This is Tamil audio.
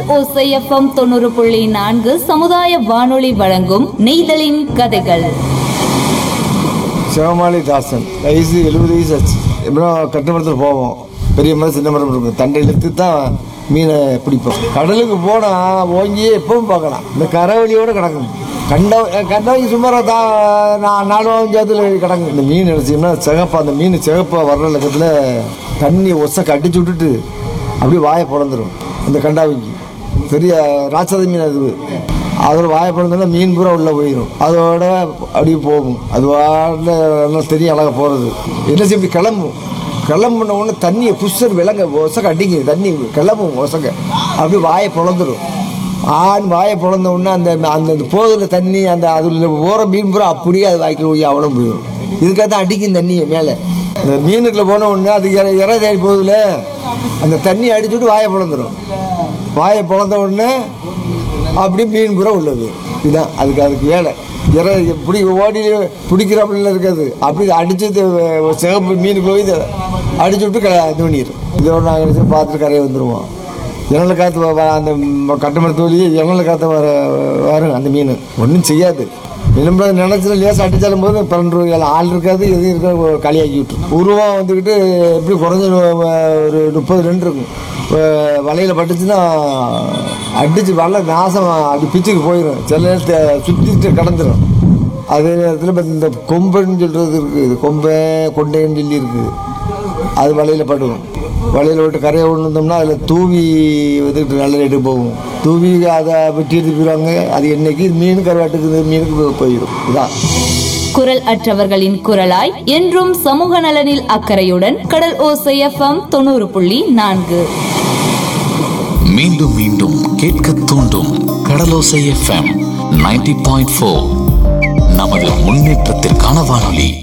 ஓசைஎஃப்எம் தொண்ணூறு புள்ளி நான்கு சமுதாய வானொலி வழங்கும் நெய்தலின் கதைகள் சிவமாளி தாசன் வயசு எழுபது வயசு ஆச்சு எப்படின்னா கட்டுமரத்தில் போவோம் பெரிய மரம் சின்ன மரம் இருக்கும் தண்டை இழுத்து தான் மீனை பிடிப்போம் கடலுக்கு போனால் ஓங்கி எப்பவும் பார்க்கலாம் இந்த கரவழியோட கிடக்கும் கண்ட கண்டவங்க சுமாராக தான் நான் நாலு ஜாத்தில் கிடக்கும் இந்த மீன் நினச்சிங்கன்னா சிகப்பா அந்த மீன் சிகப்பாக வர்ற லக்கத்தில் தண்ணி ஒசக்க அடிச்சு விட்டுட்டு அப்படியே வாயை பிறந்துடும் இந்த கண்டாவிக்கு பெரிய ராட்சத மீன் அது அதோட வாயை பிறந்தோன்னா மீன் பூரா உள்ளே போயிடும் அதோட அப்படியே போகும் அது வாட்டில் நல்லா தெரியும் அழகாக போகிறது என்ன செய்ய இப்படி கிளம்பும் கிளம்புன உடனே தண்ணியை புஷ்ஷர் விலங்க ஒசக்க அடிங்க தண்ணி கிளம்பும் ஒசக்க அப்படியே வாயை பிளந்துடும் ஆண் வாயை பிளந்த உடனே அந்த அந்த அந்த போதில் தண்ணி அந்த அதில் போகிற மீன் பூரா அப்படியே அது வாய்க்கில் போய் அவனும் போயிடும் இதுக்காக தான் அடிக்கும் தண்ணியை மேலே இந்த மீனுக்குள்ள போன உடனே அது இற இற தேடி போகுதுல அந்த தண்ணி அடிச்சுட்டு வாயை பிளந்துடும் வாயை பிளந்த உடனே அப்படி மீன் பூரா உள்ளது இதுதான் அதுக்கு அதுக்கு வேலை இற பிடி ஓடி பிடிக்கிறாப்புல இருக்காது அப்படி அடிச்சு த- சிகப்பு மீனுக்கு போய் இதை அடிச்சு விட்டு க இது பண்ணிடும் இதோட நாங்கள் பார்த்துட்டு கரையை வந்துடுவோம் இனல காற்று வ- வ- அந்த கட்டுமரத்து வழியே இனல காற்று வர வரும் அந்த மீன் ஒன்றும் செய்யாது விளம்பர நினைச்சு லேசாக அடித்தாலும் போது பன்னெண்டு ரூபாய் ஆள் இருக்காது எதுவும் இருக்காது களியாக்கி விட்டுரும் உருவம் வந்துக்கிட்டு எப்படி குறைஞ்ச ஒரு முப்பது ரெண்டு இருக்கும் அஹ் வலையில் பட்டுச்சுன்னா அடிச்சு வலை நாசம் அப்படி பிச்சுக்கு போயிடும் சில நேரத்தை சுற்றிட்டு கடந்துடும் அதே நேரத்தில் இப்போ இந்த கொம்பைன்னு சொல்கிறது இருக்குது கொம்பை கொண்டைன்னு சொல்லி இருக்குது அது வலையில் படும் வலையில் விட்டு கரையை கொண்டு வந்தோம்னா அதில் தூவி வந்துக்கிட்டு நல்ல ரேட்டு போகும் தூவி அதை வெட்டி எடுத்து போயிடுவாங்க அது என்னைக்கு மீன் கருவாட்டுக்கு மீனுக்கு போய் போயிடும் இதான் குரல் அற்றவர்களின் குரலாய் என்றும் சமூக நலனில் அக்கறையுடன் கடல் ஓசைஎஃப்எம் தொண்ணூறு புள்ளி நான்கு மீண்டும் மீண்டும் கேட்க தூண்டும் Kadalosai FM ninety point four நமது முன்னேற்றத்திற்கான வானொலி